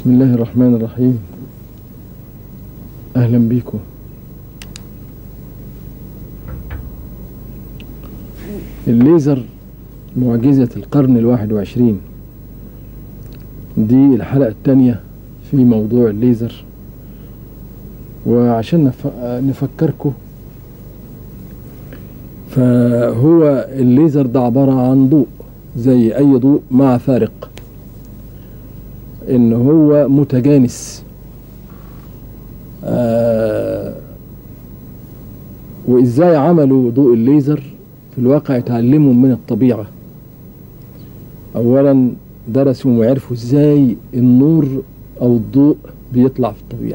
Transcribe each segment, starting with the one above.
بسم الله الرحمن الرحيم أهلا بيكم الليزر معجزة القرن الواحد وعشرين دي الحلقة الثانية في موضوع الليزر وعشان نف- نفكركم فهو الليزر ده عبارة عن ضوء زي أي ضوء مع فارق إن هو متجانس آه وإزاي عملوا ضوء الليزر في الواقع اتعلموا من الطبيعة أولا درسوا وعرفوا إزاي النور أو الضوء بيطلع في الطبيعة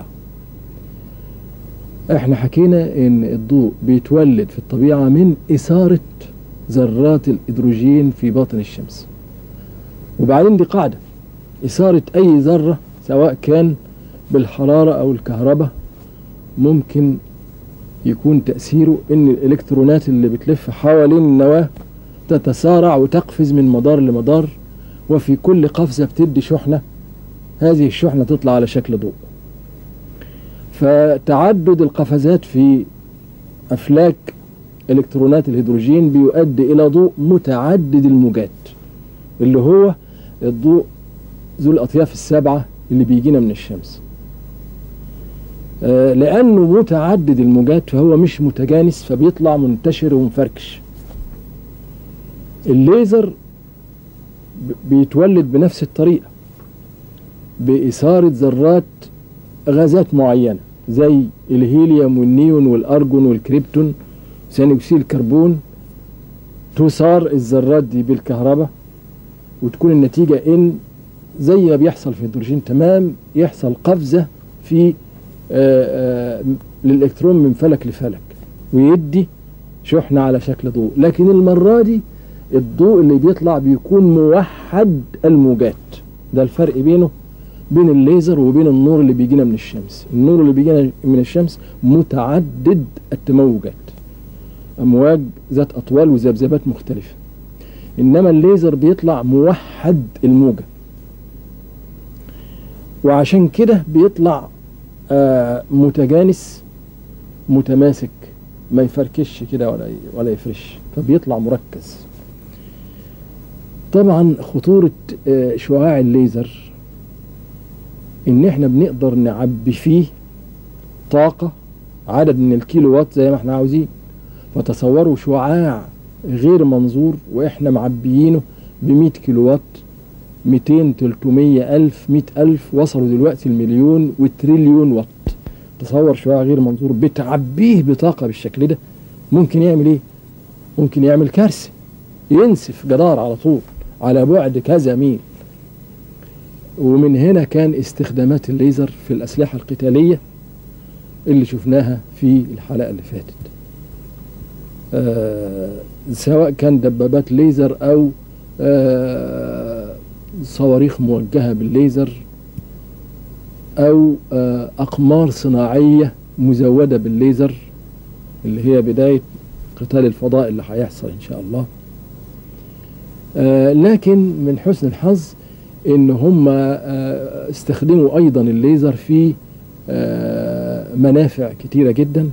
احنا حكينا ان الضوء بيتولد في الطبيعة من إثارة ذرات الهيدروجين في باطن الشمس وبعدين دي قاعدة إثارة أي ذرة سواء كان بالحرارة أو الكهرباء ممكن يكون تأثيره إن الإلكترونات اللي بتلف حوالين النواة تتسارع وتقفز من مدار لمدار وفي كل قفزة بتدي شحنة هذه الشحنة تطلع على شكل ضوء فتعدد القفزات في أفلاك إلكترونات الهيدروجين بيؤدي إلى ضوء متعدد الموجات اللي هو الضوء ذو الأطياف السبعة اللي بيجينا من الشمس آه، لأنه متعدد الموجات فهو مش متجانس فبيطلع منتشر ومفركش الليزر ب- بيتولد بنفس الطريقة بإثارة ذرات غازات معينة زي الهيليوم والنيون والأرجون والكريبتون ثاني أكسيد الكربون تثار الذرات دي بالكهرباء وتكون النتيجة إن زي ما بيحصل في الهيدروجين تمام يحصل قفزة في آه، آه، للإلكترون من فلك لفلك ويدي شحنة على شكل ضوء لكن المرة دي الضوء اللي بيطلع بيكون موحد الموجات ده الفرق بينه بين الليزر وبين النور اللي بيجينا من الشمس النور اللي بيجينا من الشمس متعدد التموجات أمواج ذات أطوال وذبذبات مختلفة إنما الليزر بيطلع موحد الموجة وعشان كده بيطلع آه متجانس متماسك ما يفركش كده ولا ولا يفرش فبيطلع مركز طبعا خطورة آه شعاع الليزر ان احنا بنقدر نعبي فيه طاقة عدد من الكيلو وات زي ما احنا عاوزين فتصوروا شعاع غير منظور واحنا معبيينه ب 100 كيلو وات 200 300 ألف 100 ألف وصلوا دلوقتي المليون والتريليون وات تصور شعاع غير منظور بتعبيه بطاقة بالشكل ده ممكن يعمل ايه ممكن يعمل كارثة ينسف جدار على طول على بعد كذا ميل ومن هنا كان استخدامات الليزر في الأسلحة القتالية اللي شفناها في الحلقة اللي فاتت آه سواء كان دبابات ليزر أو آه صواريخ موجهة بالليزر أو آه أقمار صناعية مزودة بالليزر اللي هي بداية قتال الفضاء اللي هيحصل إن شاء الله آه لكن من حسن الحظ ان هم آه، استخدموا ايضا الليزر في آه، منافع كتيره جدا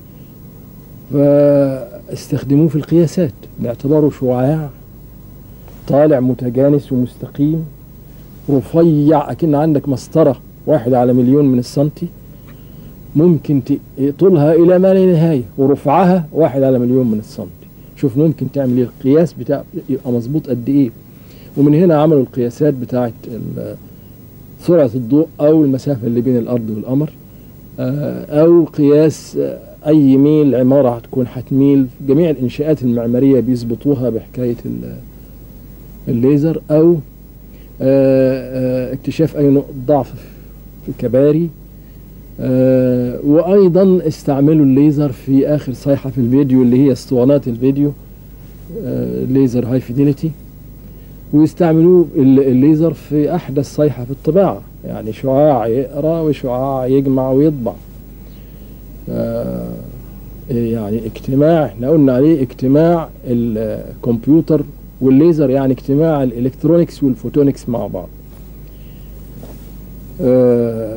فاستخدموه في القياسات باعتباره شعاع طالع متجانس ومستقيم رفيع اكن عندك مسطره واحد على مليون من السنتي ممكن ت- طولها الى ما لا نهايه ورفعها واحد على مليون من السنتي شوف ممكن تعمل ايه القياس بتاع يبقى مظبوط قد ايه ومن هنا عملوا القياسات بتاعة ال- سرعة الضوء أو المسافة اللي بين الأرض والقمر آه، أو قياس آه، أي ميل عمارة هتكون هتميل جميع الإنشاءات المعمارية بيظبطوها بحكاية ال- الليزر أو آه، آه، اكتشاف أي نقط ضعف في الكباري آه، وأيضا استعملوا الليزر في آخر صيحة في الفيديو اللي هي اسطوانات الفيديو آه، ليزر هاي فيديليتي ويستعملوه ال- الليزر في احدث صيحه في الطباعه يعني شعاع يقرا وشعاع يجمع ويطبع آه، يعني اجتماع احنا قلنا عليه اجتماع الكمبيوتر والليزر يعني اجتماع الالكترونيكس والفوتونكس مع بعض آه،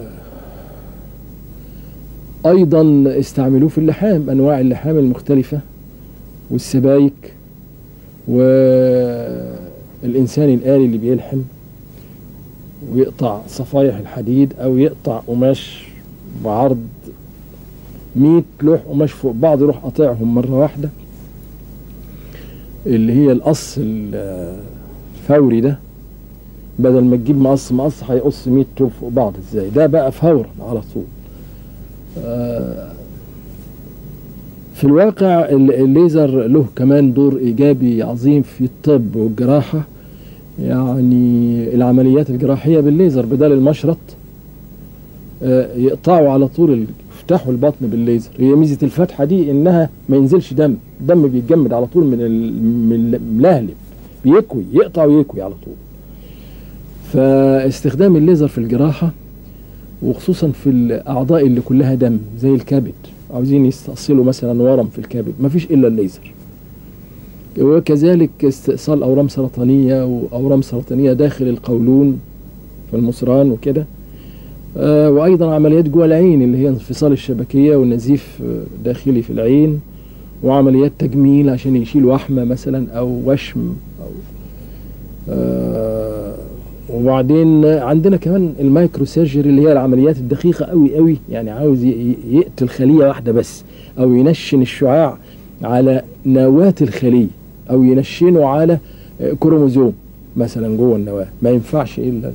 ايضا استعملوه في اللحام انواع اللحام المختلفه والسبايك والانسان الالي اللي بيلحم ويقطع صفايح الحديد او يقطع قماش بعرض 100 لوح قماش فوق بعض يروح قاطعهم مره واحده اللي هي القص الفوري ده بدل ما تجيب مقص مقص هيقص 100 طوب فوق بعض ازاي ده بقى فورا على طول آه، في الواقع ال- الليزر له كمان دور ايجابي عظيم في الطب والجراحه يعني العمليات الجراحيه بالليزر بدل المشرط آه، يقطعوا على طول ال- يفتحوا البطن بالليزر هي ميزه الفتحه دي انها ما ينزلش دم الدم بيتجمد على طول من ال- من الملهلب بيكوي يقطع ويكوي على طول فاستخدام الليزر في الجراحه وخصوصا في الاعضاء اللي كلها دم زي الكبد عاوزين يستأصلوا مثلا ورم في الكبد مفيش الا الليزر وكذلك استئصال اورام سرطانيه واورام سرطانيه داخل القولون في المصران وكده آه، وايضا عمليات جوه العين اللي هي انفصال الشبكيه والنزيف آه، داخلي في العين وعمليات تجميل عشان يشيل وحمه مثلا او وشم او آه، وبعدين عندنا كمان المايكرو سيرجري اللي هي العمليات الدقيقه قوي قوي يعني عاوز ي- ي- يقتل خليه واحده بس او ينشن الشعاع على نواه الخليه او ينشنه على آه، كروموزوم مثلا جوه النواه ما ينفعش الا ال-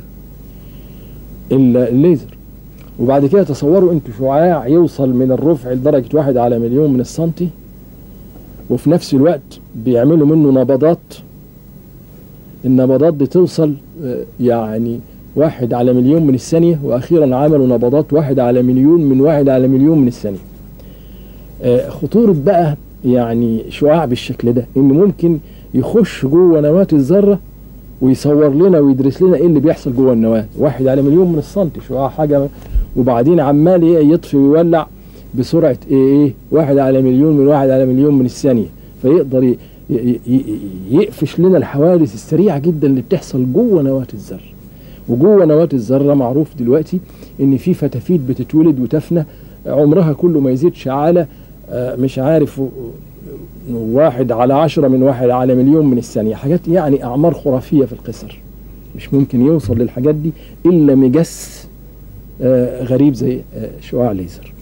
الا الليزر وبعد كده تصوروا انتوا شعاع يوصل من الرفع لدرجه واحد على مليون من السنتي وفي نفس الوقت بيعملوا منه نبضات النبضات دي توصل آه، يعني واحد على مليون من الثانية وأخيرا عملوا نبضات واحد على مليون من واحد على مليون من الثانية آه، خطورة بقى يعني شعاع بالشكل ده إن ممكن يخش جوه نواة الذرة ويصور لنا ويدرس لنا ايه اللي بيحصل جوه النواة واحد على مليون من السنتي شعاع حاجة وبعدين عمال إيه يطفي ويولع بسرعة ايه ايه واحد على مليون من واحد على مليون من الثانية فيقدر ي- ي- ي- يقفش لنا الحوادث السريعة جدا اللي بتحصل جوه نواة الذرة وجوه نواة الذرة معروف دلوقتي ان في فتافيت بتتولد وتفنى عمرها كله ما يزيدش على آه، مش عارف و- واحد على عشرة من واحد على مليون من الثانية حاجات يعني أعمار خرافية في القصر مش ممكن يوصل للحاجات دي إلا مجس آه، غريب زي آه، شعاع ليزر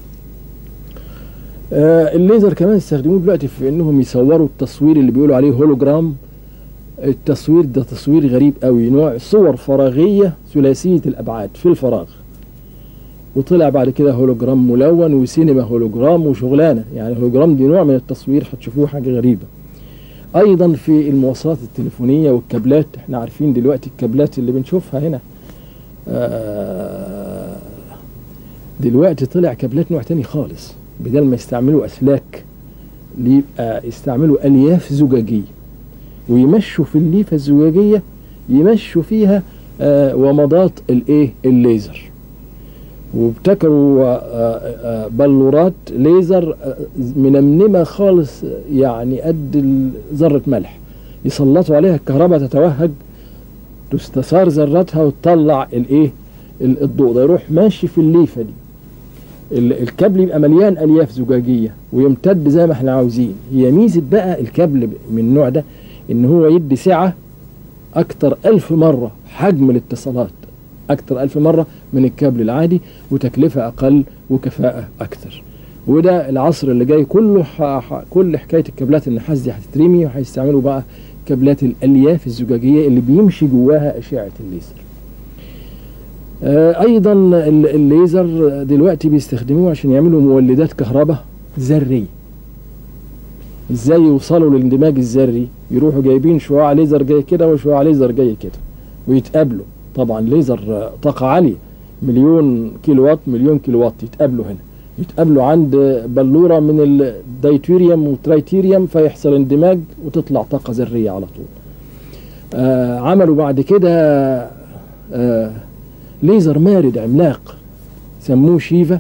آه، الليزر كمان استخدموه دلوقتي في انهم يصوروا التصوير اللي بيقولوا عليه هولوجرام التصوير ده تصوير غريب قوي نوع صور فراغية ثلاثية الأبعاد في الفراغ وطلع بعد كده هولوجرام ملون وسينما هولوجرام وشغلانة يعني الهولوجرام دي نوع من التصوير هتشوفوه حاجة غريبة أيضا في المواصلات التليفونية والكابلات احنا عارفين دلوقتي الكابلات اللي بنشوفها هنا آه، دلوقتي طلع كابلات نوع تاني خالص بدل ما يستعملوا أسلاك يبقى يستعملوا ألياف زجاجية ويمشوا في الليفة الزجاجية يمشوا فيها آه، ومضات الايه الليزر وابتكروا آه، آه، بلورات ليزر آه، منمنمة خالص آه، يعني قد ال- ذرة ملح يسلطوا عليها الكهرباء تتوهج تستثار ذرتها وتطلع الايه ال- الضوء ده يروح ماشي في الليفة دي ال- الكابل يبقى مليان الياف زجاجيه ويمتد زي ما احنا عاوزين هي ميزه بقى الكابل من النوع ده ان هو يدي سعه اكتر الف مره حجم الاتصالات اكتر الف مره من الكابل العادي وتكلفه اقل وكفاءه اكتر وده العصر اللي جاي كله ح... ح... كل حكايه الكابلات النحاس دي هتترمي وهيستعملوا بقى كابلات الالياف الزجاجيه اللي بيمشي جواها اشعه الليزر آه، ايضا ال- الليزر دلوقتي بيستخدموه عشان يعملوا مولدات كهرباء ذريه ازاي يوصلوا للاندماج الذري يروحوا جايبين شعاع ليزر جاي كده وشعاع ليزر جاي كده ويتقابلوا طبعا ليزر آه، طاقه عاليه مليون كيلو وات مليون كيلو وات يتقابلوا هنا يتقابلوا عند بلوره من الدايتيريوم والترايتيريوم فيحصل اندماج وتطلع طاقه ذريه على طول آه عملوا بعد كده آه ليزر مارد عملاق سموه شيفا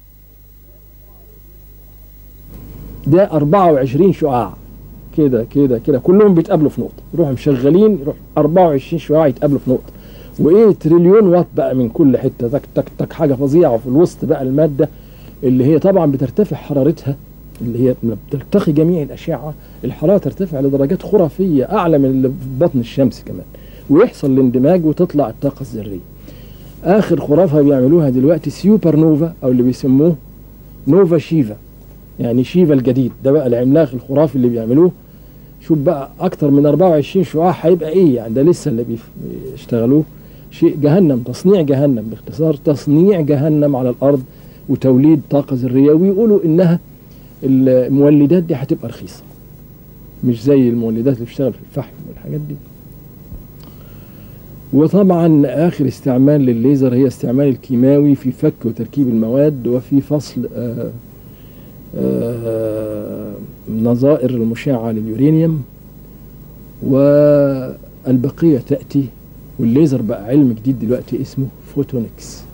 ده 24 شعاع كده كده كده كلهم بيتقابلوا في نقطة يروحوا مشغلين يروح 24 شعاع يتقابلوا في نقطة وايه تريليون واط بقى من كل حته تك تك تك حاجه فظيعه وفي الوسط بقى الماده اللي هي طبعا بترتفع حرارتها اللي هي لما بتلتقي جميع الاشعه الحراره ترتفع لدرجات خرافيه اعلى من اللي في بطن الشمس كمان ويحصل الاندماج وتطلع الطاقه الذريه اخر خرافه بيعملوها دلوقتي سيوبر نوفا او اللي بيسموه نوفا شيفا يعني شيفا الجديد ده بقى العملاق الخرافي اللي بيعملوه شوف بقى اكتر من 24 شعاع هيبقى ايه يعني ده لسه اللي بيشتغلوه شيء جهنم تصنيع جهنم باختصار تصنيع جهنم على الارض وتوليد طاقه ذريه ويقولوا انها المولدات دي هتبقى رخيصه مش زي المولدات اللي بتشتغل في الفحم والحاجات دي وطبعا اخر استعمال للليزر هي استعمال الكيماوي في فك وتركيب المواد وفي فصل آآ آآ نظائر المشعه لليورانيوم والبقيه تاتي والليزر بقى علم جديد دلوقتي اسمه فوتونكس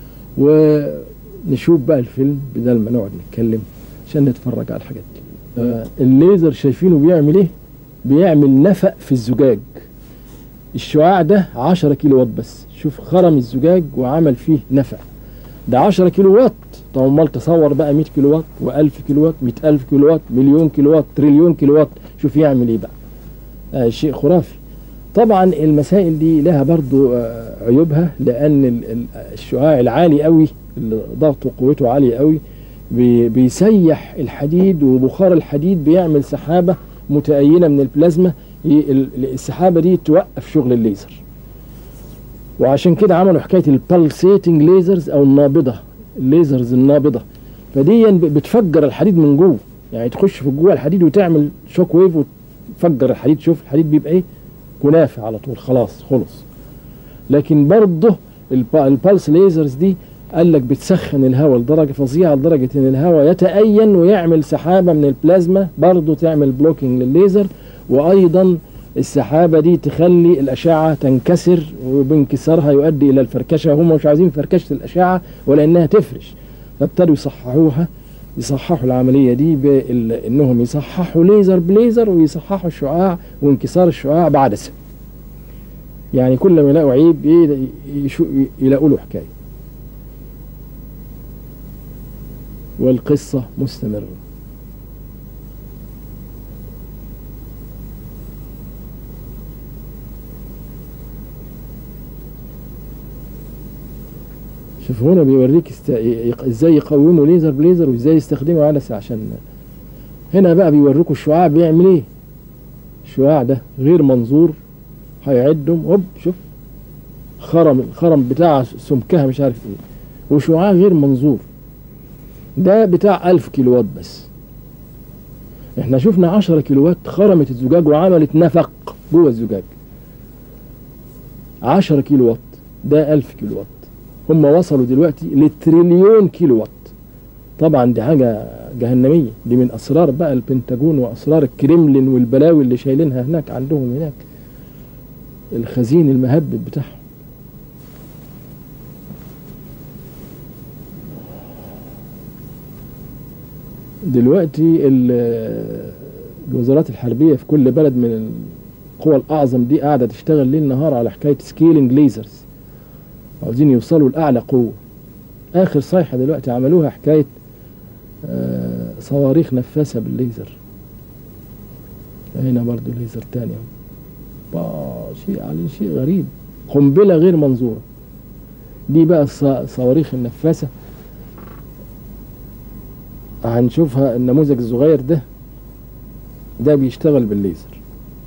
ونشوف بقى الفيلم بدل ما نقعد نتكلم عشان نتفرج على الحاجات دي آه الليزر شايفينه بيعمل ايه بيعمل نفق في الزجاج الشعاع ده 10 كيلو وات بس شوف خرم الزجاج وعمل فيه نفق ده 10 كيلو وات طب امال تصور بقى 100 كيلو وات و1000 كيلو وات 100000 كيلو وات مليون كيلو وات تريليون كيلو وات شوف يعمل ايه بقى آه شيء خرافي طبعا المسائل دي لها برضو آه عيوبها لان الشعاع العالي قوي اللي ضغطه وقوته عاليه قوي بيسيح الحديد وبخار الحديد بيعمل سحابه متأينه من البلازما السحابه دي توقف شغل الليزر وعشان كده عملوا حكايه البلسيتنج ليزرز او النابضه الليزرز النابضه فدي بتفجر الحديد من جوه يعني تخش في جوه الحديد وتعمل شوك ويف وتفجر الحديد شوف الحديد بيبقى ايه كنافه على طول خلاص خلص لكن برضه البلس ليزرز دي قال لك بتسخن الهواء لدرجه فظيعه لدرجه ان الهواء يتأين ويعمل سحابه من البلازما برضه تعمل بلوكينج للليزر وايضا السحابه دي تخلي الاشعه تنكسر وبانكسارها يؤدي الى الفركشه هم مش عايزين فركشه الاشعه ولا انها تفرش فابتدوا يصححوها يصححوا العمليه دي بانهم يصححوا ليزر بليزر ويصححوا الشعاع وانكسار الشعاع بعدسه يعني كل ما يلاقوا عيب يلاقوا له حكايه والقصة مستمرة شوف هنا بيوريك است... ازاي يقوموا ليزر بليزر وازاي يستخدموا عدسة عشان هنا بقى بيوريكوا الشعاع بيعمل ايه الشعاع ده غير منظور هيعدهم هوب شوف خرم الخرم بتاع سمكها مش عارف ايه وشعاع غير منظور ده بتاع ألف كيلو وات بس احنا شفنا عشرة كيلو وات خرمت الزجاج وعملت نفق جوه الزجاج عشرة كيلو وات ده ألف كيلو وات هم وصلوا دلوقتي لتريليون كيلو وات طبعا دي حاجة جهنمية دي من أسرار بقى البنتاجون وأسرار الكريملين والبلاوي اللي شايلينها هناك عندهم هناك الخزين المهبب بتاعهم دلوقتي الوزارات الحربية في كل بلد من القوى الأعظم دي قاعدة تشتغل ليل نهار على حكاية سكيلينج ليزرز عاوزين يوصلوا لأعلى قوة آخر صيحة دلوقتي عملوها حكاية صواريخ نفاثة بالليزر هنا برضو ليزر تاني شيء على شيء غريب قنبلة غير منظورة دي بقى الصواريخ النفاثة هنشوفها النموذج الصغير ده ده بيشتغل بالليزر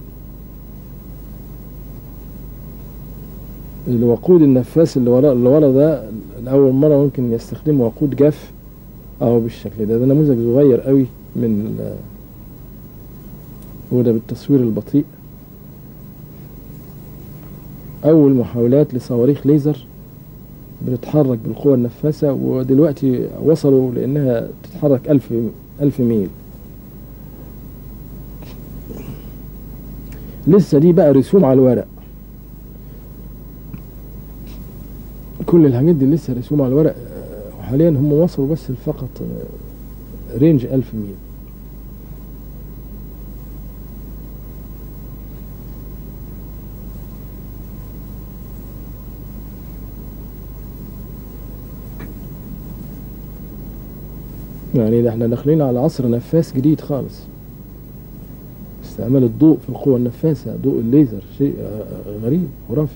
الوقود النفاث اللي ورا اللي ورا ده لأول مرة ممكن يستخدموا وقود جاف أو بالشكل ده ده نموذج صغير قوي من وده بالتصوير البطيء أول محاولات لصواريخ ليزر بتتحرك بالقوة النفاثة ودلوقتي وصلوا لأنها تتحرك ألف ألف ميل لسه دي بقى رسوم على الورق كل الحاجات دي لسه رسوم على الورق وحاليا هم وصلوا بس فقط رينج ألف ميل يعني ده احنا داخلين على عصر نفاس جديد خالص استعمال الضوء في القوة النفاثة ضوء الليزر شيء آه، غريب خرافي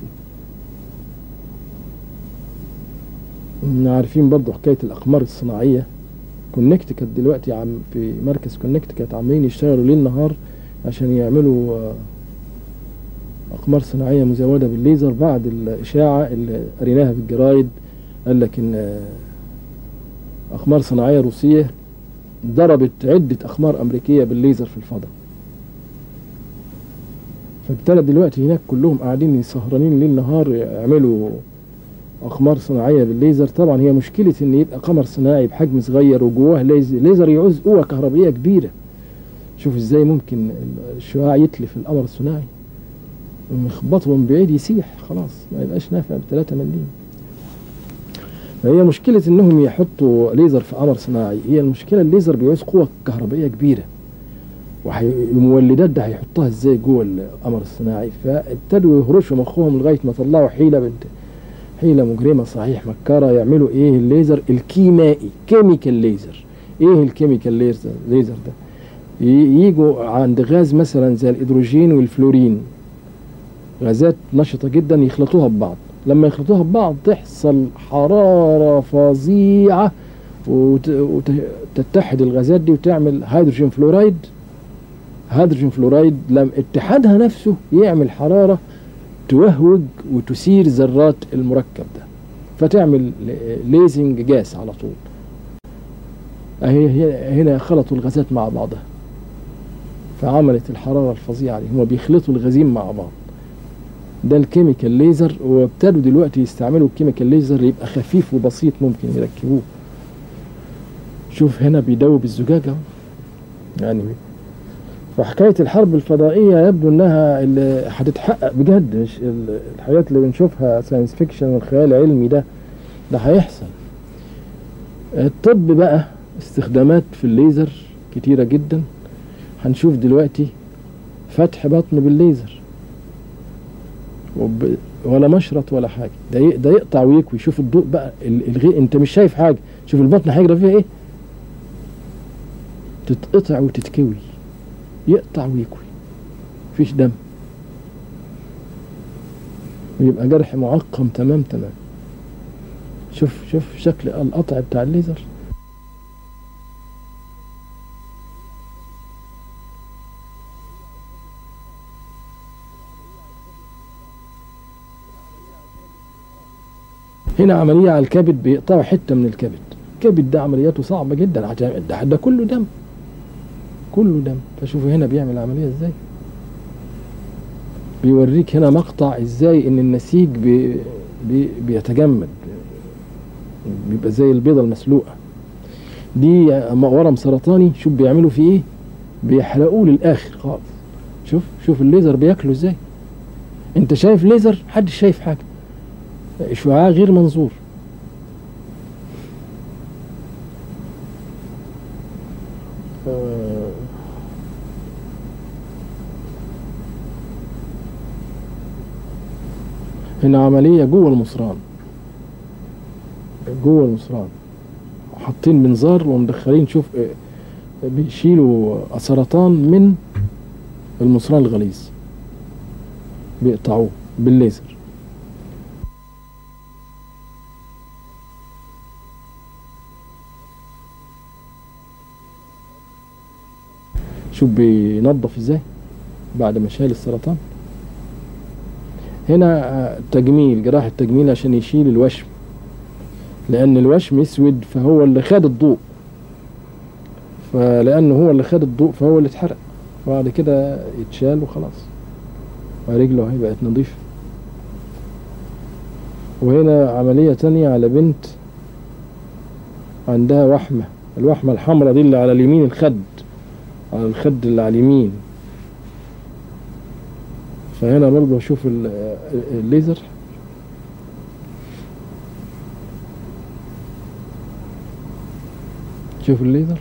احنا عارفين برضو حكاية الأقمار الصناعية كونكتيكت دلوقتي عم في مركز كونكتيكت عاملين يشتغلوا ليل نهار عشان يعملوا آه، أقمار صناعية مزودة بالليزر بعد الإشاعة اللي قريناها في الجرايد قال لك إن آه، أقمار صناعية روسية ضربت عدة أقمار أمريكية بالليزر في الفضاء فابتدى دلوقتي هناك كلهم قاعدين سهرانين ليل نهار يعملوا أقمار صناعية بالليزر طبعا هي مشكلة إن يبقى قمر صناعي بحجم صغير وجواه ليز- ليزر يعوز قوة كهربائية كبيرة شوف ازاي ممكن الشعاع يتلف القمر الصناعي يخبطه من بعيد يسيح خلاص ما يبقاش نافع ب 3 مليم فهي مشكلة انهم يحطوا ليزر في قمر صناعي هي المشكلة الليزر بيعوز قوة كهربائية كبيرة والمولدات ده هيحطها ازاي جوه القمر الصناعي فابتدوا يهرشوا مخهم لغاية ما طلعوا حيلة بنت حيلة مجرمة صحيح مكارة يعملوا ايه الليزر الكيمائي كيميكال ليزر ايه الكيميكال ليزر ليزر ده ي- يجوا عند غاز مثلا زي الهيدروجين والفلورين غازات نشطة جدا يخلطوها ببعض لما يخلطوها ببعض تحصل حرارة فظيعة وتتحد الغازات دي وتعمل هيدروجين فلورايد هيدروجين فلورايد لما اتحادها نفسه يعمل حرارة توهوج وتثير ذرات المركب ده فتعمل ليزنج جاس على طول اهي هي- هنا خلطوا الغازات مع بعضها فعملت الحرارة الفظيعة دي هما بيخلطوا الغازين مع بعض ده الكيميكال ليزر وابتدوا دلوقتي يستعملوا الكيميكال ليزر يبقى خفيف وبسيط ممكن يركبوه شوف هنا بيدوب الزجاجة اهو. يعني فحكاية الحرب الفضائية يبدو انها اللي هتتحقق بجد مش ال- الحاجات اللي بنشوفها ساينس فيكشن والخيال العلمي ده ده هيحصل الطب بقى استخدامات في الليزر كتيرة جدا هنشوف دلوقتي فتح بطن بالليزر وب... ولا مشرط ولا حاجة ده ي... ده يقطع ويكوي شوف الضوء بقى ال- الغي انت مش شايف حاجة شوف البطن هيجرى فيها ايه تتقطع وتتكوي يقطع ويكوي مفيش دم ويبقى جرح معقم تمام تمام شوف شوف شكل القطع بتاع الليزر هنا عملية على الكبد بيقطعوا حتة من الكبد الكبد ده عملياته صعبة جدا عشان ده, ده كله دم كله دم فشوفوا هنا بيعمل عملية ازاي بيوريك هنا مقطع ازاي ان النسيج بي بي بيتجمد بيبقى زي البيضة المسلوقة دي ورم سرطاني شوف بيعملوا فيه ايه بيحرقوه للاخر خالص شوف شوف الليزر بياكله ازاي انت شايف ليزر محدش شايف حاجة شعاع غير منظور آه، هنا عملية جوه المصران جوه المصران حاطين منظار ومدخلين شوف آه، بيشيلوا سرطان من المصران الغليظ بيقطعوه بالليزر شوف بينظف ازاي بعد ما شال السرطان هنا آه، تجميل جراحة تجميل عشان يشيل الوشم لأن الوشم اسود فهو اللي خد الضوء فلأنه هو اللي خد الضوء فهو اللي اتحرق بعد كده يتشال وخلاص ورجله هي بقت نظيفة وهنا عملية تانية على بنت عندها وحمة الوحمة الحمراء دي اللي على اليمين الخد على الخد اللي على اليمين فهنا برضه اشوف ال- ال- الليزر شوف الليزر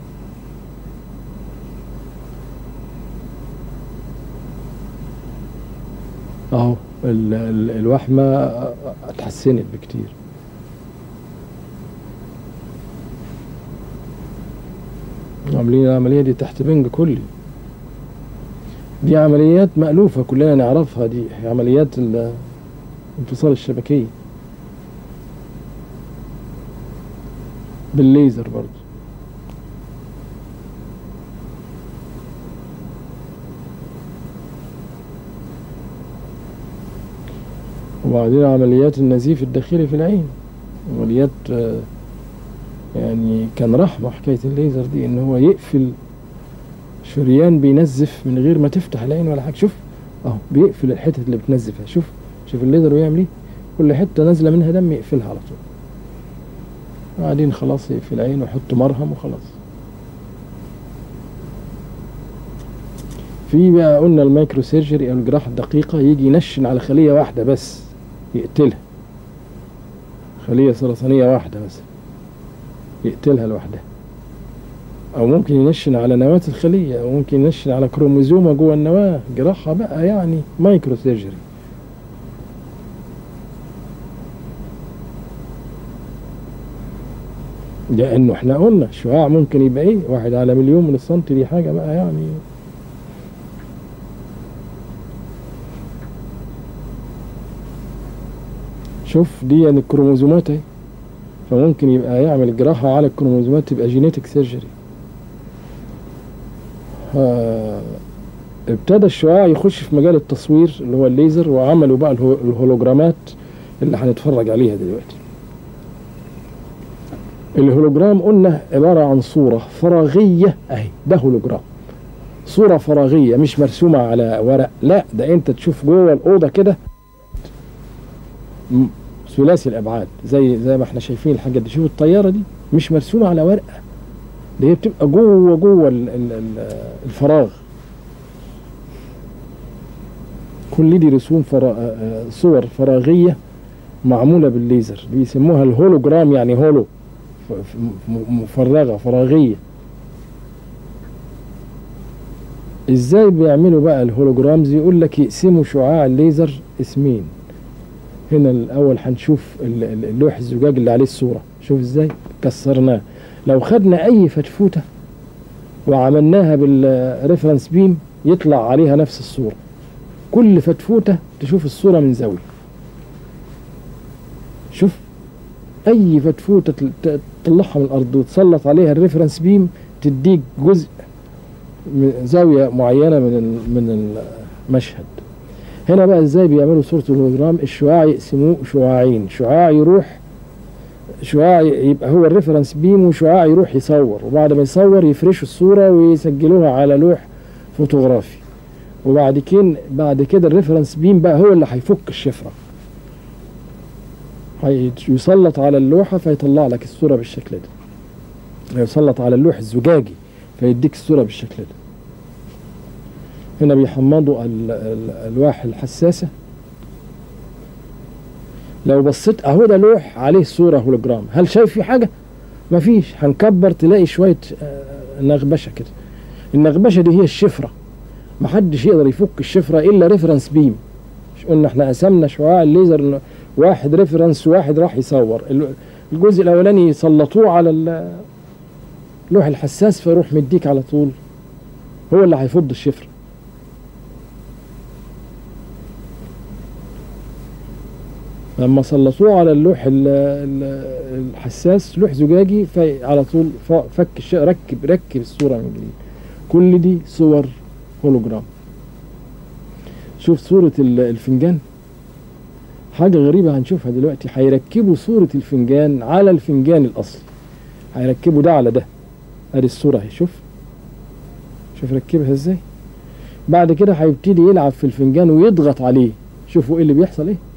اهو ال- ال- الوحمة اتحسنت بكتير عاملين العملية دي تحت بنج كلي دي عمليات مألوفة كلنا نعرفها دي عمليات ال- الانفصال الشبكي بالليزر برضه وبعدين عمليات النزيف الداخلي في العين عمليات آه، يعني كان رحمة حكاية الليزر دي ان هو يقفل شريان بينزف من غير ما تفتح العين ولا حاجة شوف اهو بيقفل الحتت اللي بتنزفها شوف شوف الليزر بيعمل ايه كل حتة نازلة منها دم يقفلها على طول بعدين خلاص يقفل العين ويحط مرهم وخلاص في بقى قلنا المايكرو سيرجري او الجراحة الدقيقة يجي ينشن على خلية واحدة بس يقتلها خلية سرطانية واحدة مثلا يقتلها لوحدها أو ممكن ينشن على نواة الخلية أو ممكن ينشن على كروموزومة جوه النواة جراحة بقى يعني مايكرو سيرجري لأنه احنا قلنا الشعاع ممكن يبقى ايه واحد على مليون من السنتي دي حاجة بقى يعني شوف دي يعني الكروموزومات اهي فممكن يبقى يعمل جراحة على الكروموزومات تبقى جينيتك سيرجري ابتدى الشعاع يخش في مجال التصوير اللي هو الليزر وعملوا بقى الهو- الهولوجرامات اللي هنتفرج عليها دلوقتي الهولوجرام قلنا عبارة عن صورة فراغية اهي ده هولوجرام صورة فراغية مش مرسومة على ورق لا ده انت تشوف جوه الأوضة كده م- ثلاثي الابعاد زي زي ما احنا شايفين الحاجه دي شوف الطياره دي مش مرسومه على ورقه دي هي بتبقى جوه جوه ال- ال- ال- الفراغ كل دي رسوم فرا... آه، صور فراغيه معموله بالليزر بيسموها الهولوجرام يعني هولو ف- ف- م- مفرغه فراغيه ازاي بيعملوا بقى الهولوجرامز يقول لك يقسموا شعاع الليزر اسمين هنا الاول هنشوف ال- ال- اللوح الزجاج اللي عليه الصوره شوف ازاي كسرناه لو خدنا اي فتفوته وعملناها بالريفرنس بيم يطلع عليها نفس الصوره كل فتفوته تشوف الصوره من زاويه شوف اي فتفوته تل- ت- تطلعها من الارض وتسلط عليها الريفرنس بيم تديك جزء من زاويه معينه من ال- من المشهد هنا بقى ازاي بيعملوا صورة الهولوجرام الشعاع يقسموه شعاعين شعاع يروح شعاع يبقى هو الريفرنس بيم وشعاع يروح يصور وبعد ما يصور يفرشوا الصورة ويسجلوها على لوح فوتوغرافي وبعد كده بعد كده الريفرنس بيم بقى هو اللي هيفك الشفرة هيسلط على اللوحة فيطلع لك الصورة بالشكل ده يسلط على اللوح الزجاجي فيديك الصورة بالشكل ده هنا بيحمضوا ال- ال- الالواح الحساسه لو بصيت اهو ده لوح عليه صوره هولوجرام هل شايف في حاجه مفيش هنكبر تلاقي شويه آه، نغبشه كده النغبشه دي هي الشفره محدش يقدر يفك الشفره الا ريفرنس بيم مش قلنا احنا قسمنا شعاع الليزر إنه واحد ريفرنس وواحد راح يصور ال- الجزء الاولاني يسلطوه على ال- اللوح الحساس فيروح مديك على طول هو اللي هيفض الشفره لما سلطوه على اللوح ال- ال- الحساس لوح زجاجي فعلى طول ف- فك الش- ركب ركب الصوره من جديد كل دي صور هولوجرام شوف صورة ال- الفنجان حاجة غريبة هنشوفها دلوقتي هيركبوا صورة الفنجان على الفنجان الأصلي هيركبوا ده على ده ادي الصورة اهي شوف شوف ركبها ازاي بعد كده هيبتدي يلعب في الفنجان ويضغط عليه شوفوا ايه اللي بيحصل ايه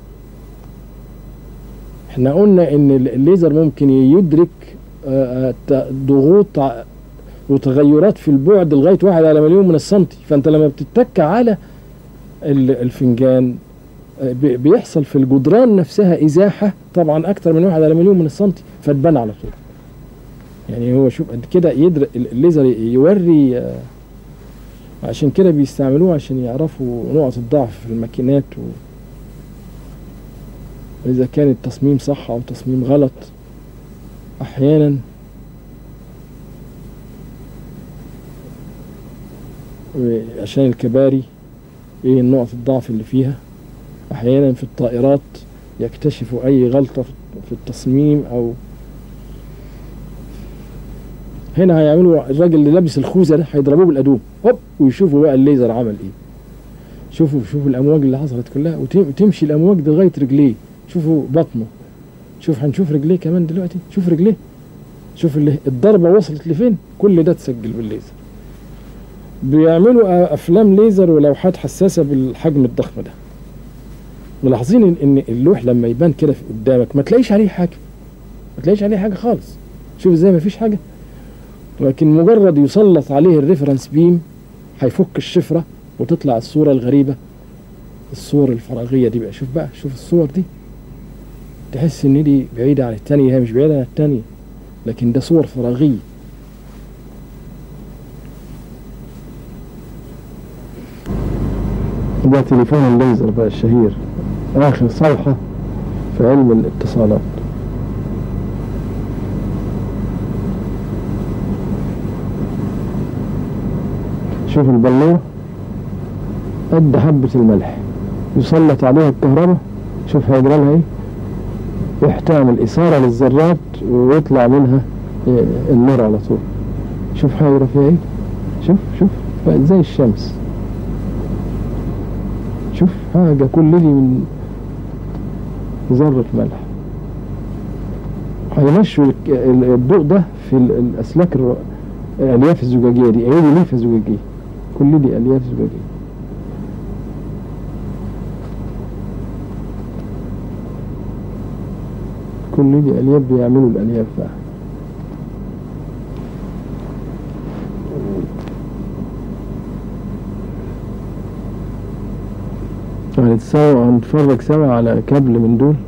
احنا قلنا ان ال- الليزر ممكن يدرك آه، آه، ت- ضغوط ع- وتغيرات في البعد لغايه واحد على مليون من السنتي فانت لما بتتك على ال- الفنجان آه، بي- بيحصل في الجدران نفسها ازاحه طبعا اكتر من واحد على مليون من السنتي فتبان على طول يعني هو شوف قد كده يدرك الليزر يوري آه، عشان كده بيستعملوه عشان يعرفوا نقط الضعف في الماكينات و... إذا كان التصميم صح أو تصميم غلط أحيانا عشان الكباري ايه نقط الضعف اللي فيها احيانا في الطائرات يكتشفوا اي غلطة في التصميم او هنا هيعملوا الراجل اللي لابس الخوذه ده هيضربوه بالادوم هوب ويشوفوا بقى الليزر عمل ايه شوفوا شوفوا الامواج اللي حصلت كلها وتمشي الامواج دي لغايه رجليه شوفوا بطنه شوف هنشوف رجليه كمان دلوقتي شوف رجليه شوف اللي الضربه وصلت لفين كل ده اتسجل بالليزر بيعملوا افلام ليزر ولوحات حساسه بالحجم الضخم ده ملاحظين ان اللوح لما يبان كده قدامك ما تلاقيش عليه حاجه ما تلاقيش عليه حاجه خالص شوف ازاي ما فيش حاجه لكن مجرد يسلط عليه الريفرنس بيم هيفك الشفرة وتطلع الصورة الغريبة الصور الفراغية دي بقى شوف بقى شوف الصور دي تحس ان دي بعيدة عن التانية هي مش بعيدة عن التانية لكن ده صور فراغية ده تليفون الليزر بقى الشهير آخر صفحة في علم الاتصالات شوف البلوة قد حبة الملح يسلط عليها الكهرباء شوف هيجرى لها ايه يروح تعمل إثارة للذرات ويطلع منها النور على طول شوف هيجرى فيها ايه شوف شوف بقت زي الشمس شوف حاجة كل دي من ذرة ملح هيمشوا الضوء ده في الأسلاك الألياف الزجاجية دي أيدي ليفة زجاجية كل دي ألياف زجاجية كل دي ألياف بيعملوا الألياف بقى هنتسوى هنتفرج سوا على كابل من دول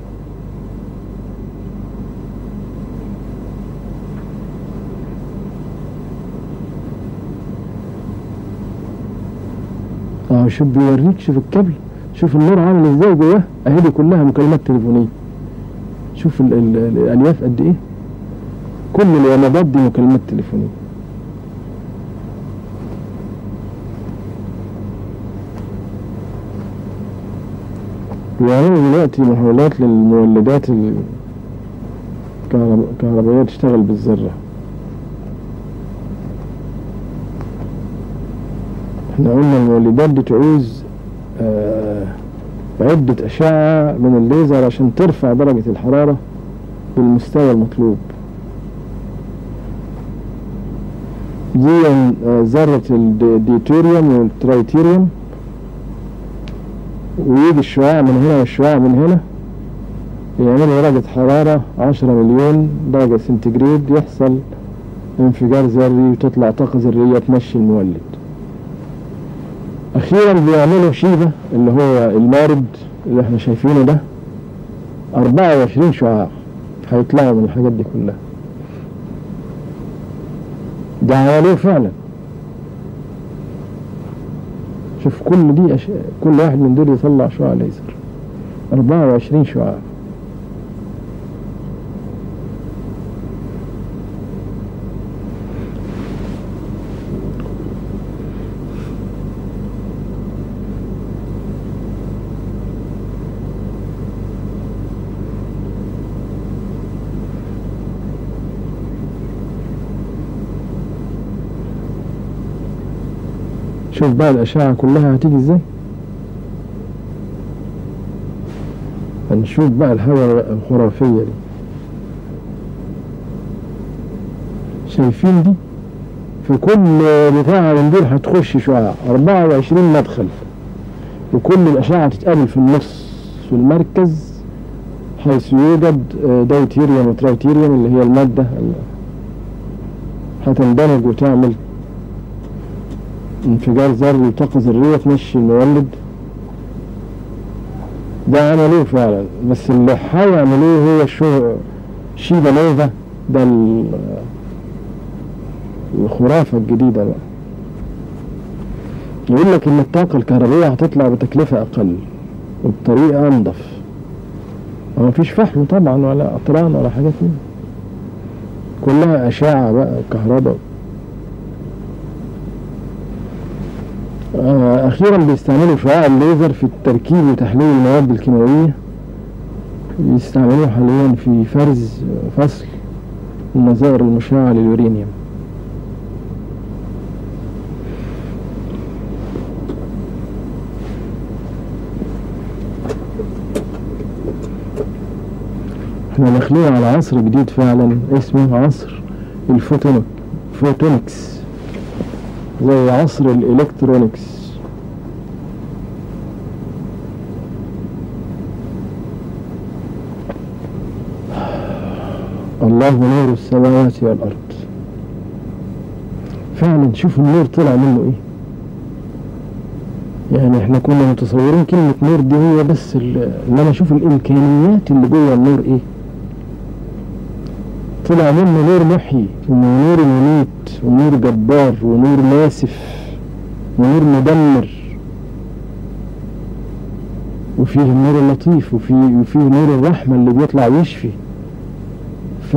اه شوف بيوريك شوف الكابل شوف النور عامل ازاي جواه اهي دي كلها مكالمات تليفونيه شوف ال ال الالياف قد ايه كل الومضات دي مكالمات تليفونيه بيعملوا دلوقتي محاولات للمولدات الكهربائية تشتغل بالذرة احنا قلنا المولدات دي تعوز آه عدة أشعة من الليزر عشان ترفع درجة الحرارة بالمستوى المطلوب دي آه ذرة الديتوريوم والترايتيريوم ويجي الشعاع من هنا والشعاع من هنا يعملوا درجة حرارة عشرة مليون درجة سنتيجريد يحصل انفجار ذري وتطلع طاقة ذرية تمشي المولد أخيرا بيعملوا شيبة اللي هو المارد اللي احنا شايفينه ده أربعة وعشرين شعاع هيطلعوا من الحاجات دي كلها ده عملوه فعلا شوف كل دي أش... كل واحد من دول يطلع شعاع ليزر أربعة وعشرين شعاع شوف بقى الأشعة كلها هتيجي ازاي هنشوف بقى الهواء الخرافية دي شايفين دي في كل بتاع من دول هتخش شعاع 24 مدخل وكل الأشعة تتقابل في النص في المركز حيث يوجد دايتيريوم وترايتيريوم اللي هي المادة اللي هتندمج وتعمل انفجار ذري وطاقة ذرية تمشي المولد ده عملوه فعلا بس اللي هيعملوه هو الشو شيبا نوفا ده الخرافة الجديدة بقى يقول لك ان الطاقة الكهربية هتطلع بتكلفة اقل وبطريقة انضف وما فيش فحم طبعا ولا اطران ولا حاجات من كلها اشعة بقى كهرباء آه، أخيرا بيستعملوا شعاع الليزر في التركيب وتحليل المواد الكيماوية بيستعملوه حاليا في فرز فصل النظائر المشعة لليورانيوم احنا داخلين على عصر جديد فعلا اسمه عصر الفوتونيك فوتونكس زي عصر الالكترونيكس الله نور السماوات والارض فعلا شوف النور طلع منه ايه يعني احنا كنا متصورين كلمة نور دي هي بس ال- انما شوف الامكانيات اللي جوه النور ايه طلع منه نور محيي ونور مميت ونور جبار ونور ناسف ونور مدمر وفيه النور اللطيف وفيه, وفيه نور الرحمة اللي بيطلع يشفي ف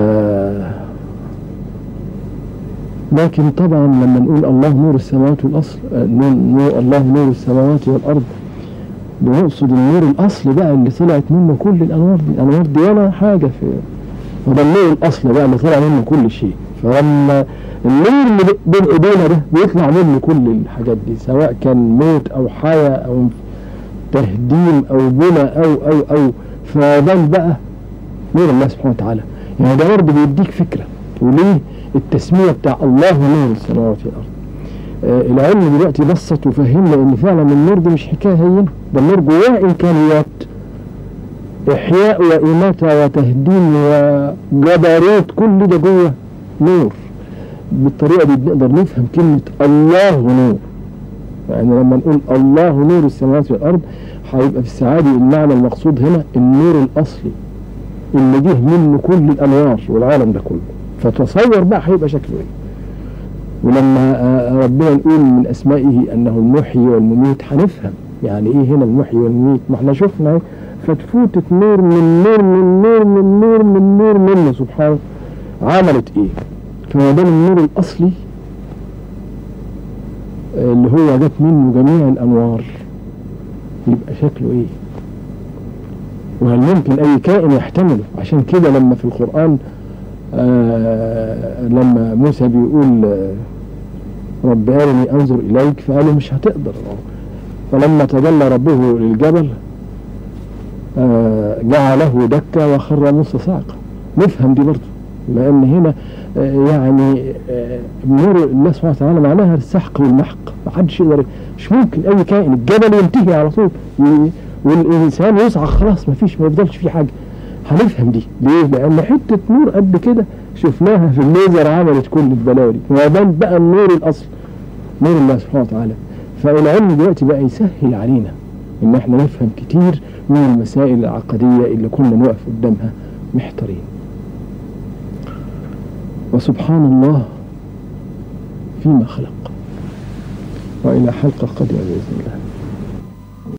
لكن طبعا لما نقول الله نور السماوات والأصل آه، نور نور- الله نور السماوات والأرض بنقصد النور الأصل بقى اللي طلعت منه كل الأنوار دي الأنوار دي ولا حاجة في وده النور الأصل بقى اللي طلع منه كل شيء فلما النور اللي ب- بين إيدينا ده بيطلع منه كل الحاجات دي سواء كان موت أو حياة أو تهديم أو بنى أو أو أو فده بقى نور الله سبحانه وتعالى يعني ده برضه بيديك فكرة وليه التسمية بتاع الله نور السماوات والأرض آه العلم دلوقتي بسط وفهمنا ان فعلا النور ده مش حكاية هين ده النور جواه امكانيات احياء واماتة وتهديم وجبروت كل ده جوه نور بالطريقة دي بنقدر نفهم كلمة الله نور يعني لما نقول الله نور السماوات والأرض هيبقى في السعادة المعنى المقصود هنا النور الأصلي اللي جه منه كل الأنوار والعالم ده كله فتصور بقى هيبقى شكله ايه ولما آه، ربنا نقول من أسمائه أنه المحيي والمميت هنفهم يعني ايه هنا المحيي والمميت ما احنا شفنا اهي فتفوتة نور من نور من نور من نور من نور منه سبحانه عملت ايه فما دام النور الأصلي آه، اللي هو جت منه جميع الأنوار يبقى شكله ايه وهل ممكن اي كائن يحتمله عشان كده لما في القرآن آه لما موسى بيقول آه، رب أرني أنظر إليك فقالوا مش هتقدر فلما تجلى ربه للجبل آه جعله دكا وخر موسى صاعقا نفهم دي برضه لأن هنا آه يعني آه نور الله سبحانه وتعالى معناها السحق والمحق ما حدش يقدر مش ممكن أي كائن الجبل ينتهي على طول ي- والإنسان يصعق خلاص ما فيش ما يفضلش فيه حاجة هنفهم دي ليه؟ لأن حتة نور قد كده شفناها في الليزر عملت كل البلاوي دي وده بقى النور الأصل نور الله سبحانه وتعالى فالعلم دلوقتي بقى يسهل علينا إن احنا نفهم كتير من المسائل العقدية اللي كنا نقف قدامها محتارين وسبحان الله فيما خلق وإلى حلقة قادمة بإذن الله